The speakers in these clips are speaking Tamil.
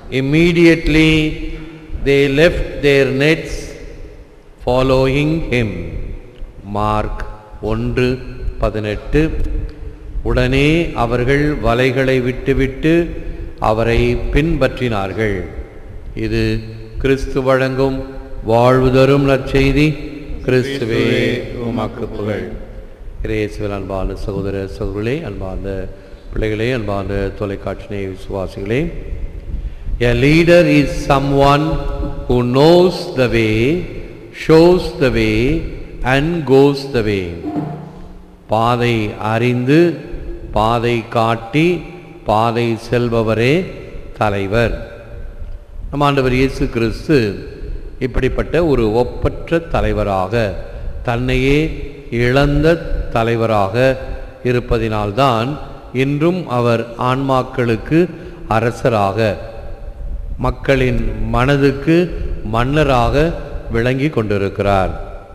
Immediately they left their nets following him. Mark ஒன்று பதினெட்டு உடனே அவர்கள் வலைகளை விட்டுவிட்டு அவரை பின்பற்றினார்கள் இது கிறிஸ்து வழங்கும் வாழ்வு தரும் நற்செய்தி கிறிஸ்துவே உமக்கு புகழ் இயேசுவில் அன்பான சகோதர சகோதரர்களே அன்பார்ந்த பிள்ளைகளே அன்பார்ந்த தொலைக்காட்சி நேய விசுவாசிகளே A leader is someone who knows the way, shows the way and goes the way. பாதை அறிந்து பாதை காட்டி பாதை செல்பவரே தலைவர் நம் ஆண்டவர் இயேசு கிறிஸ்து இப்படிப்பட்ட ஒரு ஒப்பற்ற தலைவராக தன்னையே இழந்த தலைவராக இருப்பதினால்தான் இன்றும் அவர் ஆன்மாக்களுக்கு அரசராக மக்களின் மனதுக்கு மன்னராக விளங்கி கொண்டிருக்கிறார்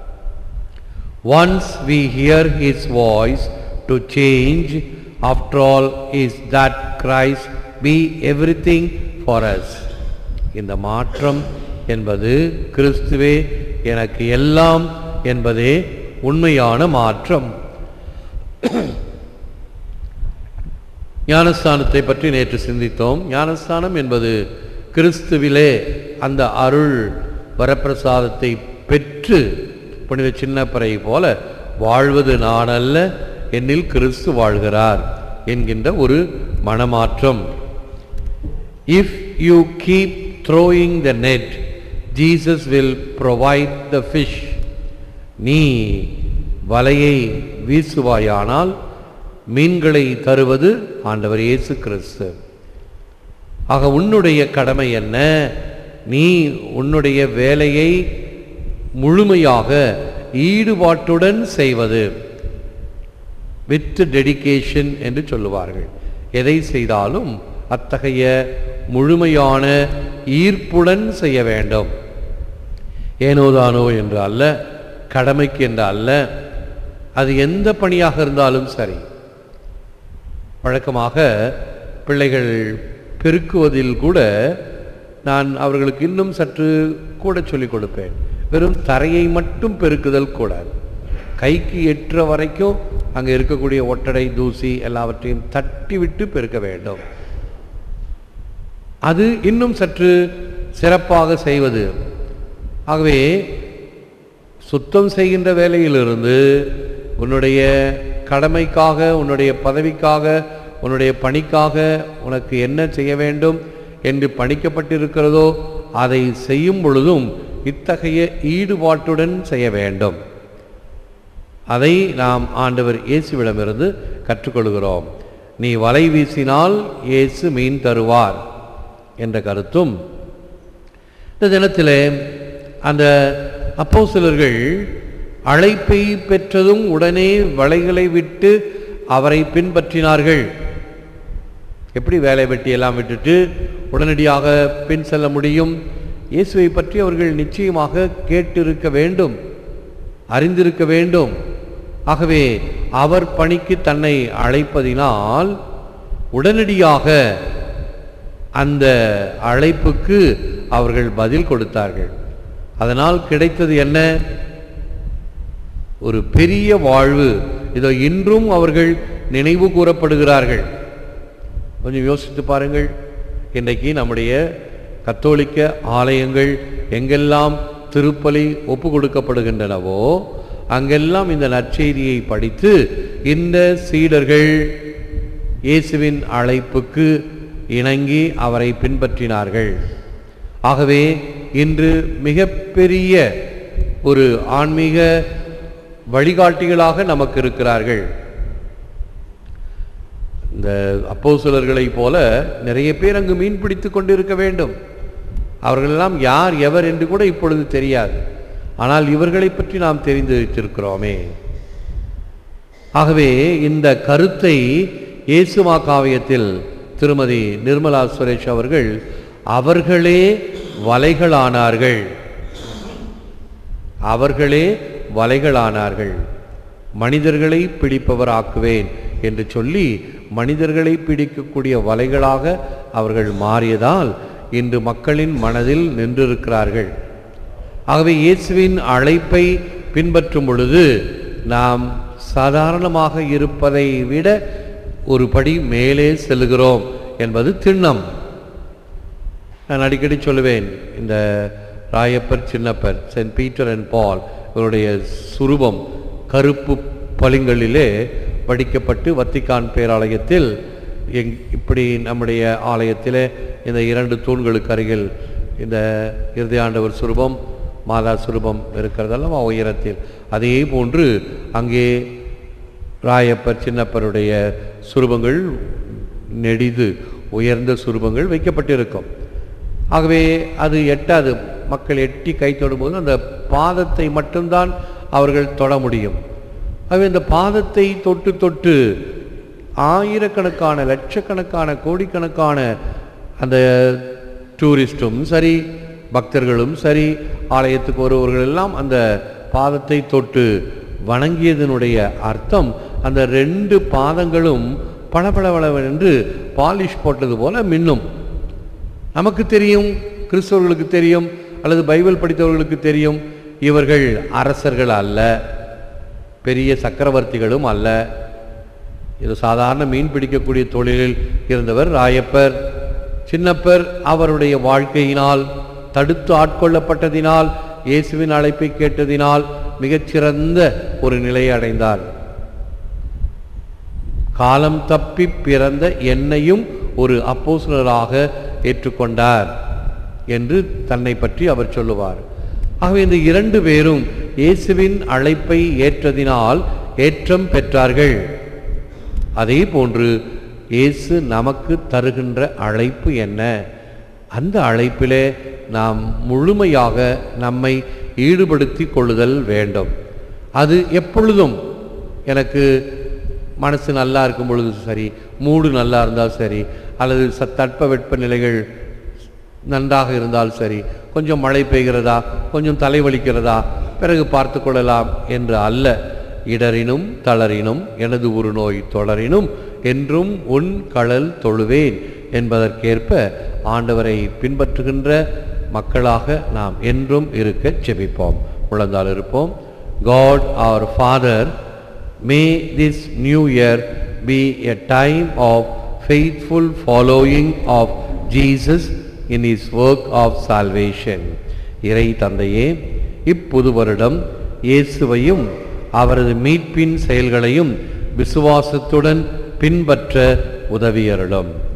Once we hear his voice to change, after all, is that Christ be everything for us. இந்த மாற்றம் என்பது கிறிஸ்துவே எனக்கு எல்லாம் என்பதே உண்மையான மாற்றம் ஞானஸ்தானத்தை பற்றி நேற்று சிந்தித்தோம் ஞானஸ்தானம் என்பது கிறிஸ்துவிலே அந்த அருள் வரப்பிரசாதத்தை பெற்று புனித சின்னப்பறை போல வாழ்வது நான் அல்ல என்னில் கிறிஸ்து வாழ்கிறார் என்கின்ற ஒரு மனமாற்றம் if you keep throwing the net Jesus will provide the fish நீ வலையை வீசுவாயானால் மீன்களை தருவது ஆண்டவர் இயேசு கிறிஸ்து ஆக உன்னுடைய கடமை என்ன நீ உன்னுடைய வேலையை முழுமையாக ஈடுபாட்டுடன் செய்வது வித் டெடிகேஷன் என்று சொல்லுவார்கள் எதை செய்தாலும் அத்தகைய முழுமையான ஈர்ப்புடன் செய்ய வேண்டும் ஏனோதானோ என்று அல்ல கடமைக்கு என்று அல்ல அது எந்த பணியாக இருந்தாலும் சரி வழக்கமாக பிள்ளைகள் பெருக்குவதில் கூட நான் அவர்களுக்கு இன்னும் சற்று கூட சொல்லிக் கொடுப்பேன் வெறும் தரையை மட்டும் பெருக்குதல் கூடாது கைக்கு எட்டுற வரைக்கும் அங்கே இருக்கக்கூடிய ஒட்டடை தூசி எல்லாவற்றையும் தட்டி விட்டு பெருக்க வேண்டும் அது இன்னும் சற்று சிறப்பாக செய்வது ஆகவே சுத்தம் செய்கின்ற வேலையிலிருந்து உன்னுடைய கடமைக்காக உன்னுடைய பதவிக்காக உன்னுடைய பணிக்காக உனக்கு என்ன செய்ய வேண்டும் என்று பணிக்கப்பட்டிருக்கிறதோ அதை செய்யும் பொழுதும் இத்தகைய ஈடுபாட்டுடன் செய்ய வேண்டும் அதை நாம் ஆண்டவர் இயேசுவிடமிருந்து கற்றுக்கொள்கிறோம் நீ வலை வீசினால் இயேசு மீன் தருவார் என்ற கருத்தும் இந்த தினத்திலே அந்த அப்போஸ்தலர்கள் அழைப்பை பெற்றதும் உடனே வலைகளை விட்டு அவரை பின்பற்றினார்கள் எப்படி வேலை வெட்டி எல்லாம் விட்டுட்டு உடனடியாக பின் செல்ல முடியும் இயேசுவை பற்றி அவர்கள் நிச்சயமாக கேட்டிருக்க வேண்டும் அறிந்திருக்க வேண்டும் ஆகவே அவர் பணிக்கு தன்னை அழைப்பதினால் உடனடியாக அந்த அழைப்புக்கு அவர்கள் பதில் கொடுத்தார்கள் அதனால் கிடைத்தது என்ன ஒரு பெரிய வாழ்வு இதோ இன்றும் அவர்கள் நினைவு கூறப்படுகிறார்கள் கொஞ்சம் யோசித்து பாருங்கள் இன்றைக்கு நம்முடைய கத்தோலிக்க ஆலயங்கள் எங்கெல்லாம் திருப்பலி ஒப்பு கொடுக்கப்படுகின்றனவோ அங்கெல்லாம் இந்த நற்செய்தியை படித்து இந்த சீடர்கள் இயேசுவின் அழைப்புக்கு இணங்கி அவரை பின்பற்றினார்கள் ஆகவே இன்று மிகப்பெரிய ஒரு ஆன்மீக வழிகாட்டிகளாக நமக்கு இருக்கிறார்கள் இந்த அப்போஸ்தலர்களைப் போல நிறைய பேர் அங்கு மீன் பிடித்து கொண்டிருக்க வேண்டும் அவர்களெல்லாம் யார் எவர் என்று கூட இப்பொழுது தெரியாது ஆனால் இவர்களை பற்றி நாம் தெரிந்து வைத்திருக்கிறோமே ஆகவே இந்த கருத்தை இயேசுமா காவியத்தில் திருமதி நிர்மலா சுரேஷ் அவர்கள் அவர்களே வலைகளானார்கள் அவர்களே வலைகளானார்கள் மனிதர்களை பிடிப்பவராக்குவேன் என்று சொல்லி மனிதர்களை பிடிக்கக்கூடிய வலைகளாக அவர்கள் மாறியதால் இன்று மக்களின் மனதில் நின்றிருக்கிறார்கள் ஆகவே இயேசுவின் அழைப்பை பின்பற்றும் பொழுது நாம் சாதாரணமாக இருப்பதை விட ஒரு படி மேலே செல்கிறோம் என்பது திண்ணம் நான் அடிக்கடி சொல்லுவேன் இந்த Rayappar Chinnappar Saint Peter and Paul இவருடைய சுரூபம் கருப்பு பளிங்களிலே வடிக்கப்பட்டு வத்திக்கான் பேராலயத்தில் எங் இப்படி நம்முடைய ஆலயத்திலே இந்த இரண்டு தூண்களுக்கு அருகில் இந்த இறுதியாண்டவர் சுரூபம் மாதா சுரூபம் இருக்கிறதெல்லாம் உயரத்தில் அதே போன்று அங்கே ராயப்பர் சின்னப்பருடைய சுரூபங்கள் நெடிது உயர்ந்த சுரூபங்கள் வைக்கப்பட்டிருக்கும் ஆகவே அது எட்டாது மக்கள் எட்டி கை தொடும்போது அந்த பாதத்தை மட்டும்தான் அவர்கள் தொட முடியும் ஆகவே இந்த பாதத்தை தொட்டு தொட்டு ஆயிரக்கணக்கான லட்சக்கணக்கான கோடிக்கணக்கான அந்த டூரிஸ்டும் சரி பக்தர்களும் சரி ஆலயத்துக்கு வருபவர்கள் எல்லாம் அந்த பாதத்தை தொட்டு வணங்கியதனுடைய அர்த்தம் அந்த ரெண்டு பாதங்களும் பளபளபளவென்று பாலிஷ் போட்டது போல மின்னும் நமக்கு தெரியும் கிறிஸ்தவர்களுக்கு தெரியும் அல்லது பைபிள் படித்தவர்களுக்கு தெரியும் இவர்கள் அரசர்கள் அல்ல பெரிய சக்கரவர்த்திகளும் அல்ல இது சாதாரண மீன் பிடிக்கக்கூடிய தொழிலில் இருந்தவர் ராயப்பர் சின்னப்பர் அவருடைய வாழ்க்கையினால் தடுத்து ஆட்கொள்ளப்பட்டதினால் இயேசுவின் அழைப்பை கேட்டதினால் மிகச்சிறந்த ஒரு நிலையை அடைந்தார் காலம் தப்பி பிறந்த என்னையும் ஒரு அப்போஸ்தலராக ஏற்றுக்கொண்டார் என்று தன்னை பற்றி அவர் சொல்லுவார் ஆகவே இந்த இரண்டு பேரும் இயேசுவின் அழைப்பை ஏற்றதினால் ஏற்றம் பெற்றார்கள் அதே போன்று இயேசு நமக்கு தருகின்ற அழைப்பு என்ன அந்த அழைப்பிலே நாம் முழுமையாக நம்மை ஈடுபடுத்தி கொள்ளுதல் வேண்டும் அது எப்பொழுதும் எனக்கு மனசு நல்லா இருக்கும் பொழுது சரி மூடு நல்லா இருந்தால் சரி அல்லது ச தட்ப வெட்ப நிலைகள் நன்றாக இருந்தால் சரி கொஞ்சம் மழை பெய்கிறதா கொஞ்சம் தலைவலிக்கிறதா பிறகு பார்த்து கொள்ளலாம் என்று அல்ல இடரினும் தளரினும் எனது ஒரு நோய் தொடரினும் என்றும் உன் கடல் தொழுவேன் என்பதற்கேற்ப ஆண்டவரை பின்பற்றுகின்ற மக்களாக நாம் என்றும் இருக்க செபிப்போம் உழந்தால் இருப்போம் God our Father may this new year be a time of faithful following of Jesus in his work of salvation இறை தந்தையே இப்புது வருடம் இயேசுவையும் அவரது மீட்பின் செயல்களையும் விசுவாசத்துடன் பின்பற்ற உதவியருளும்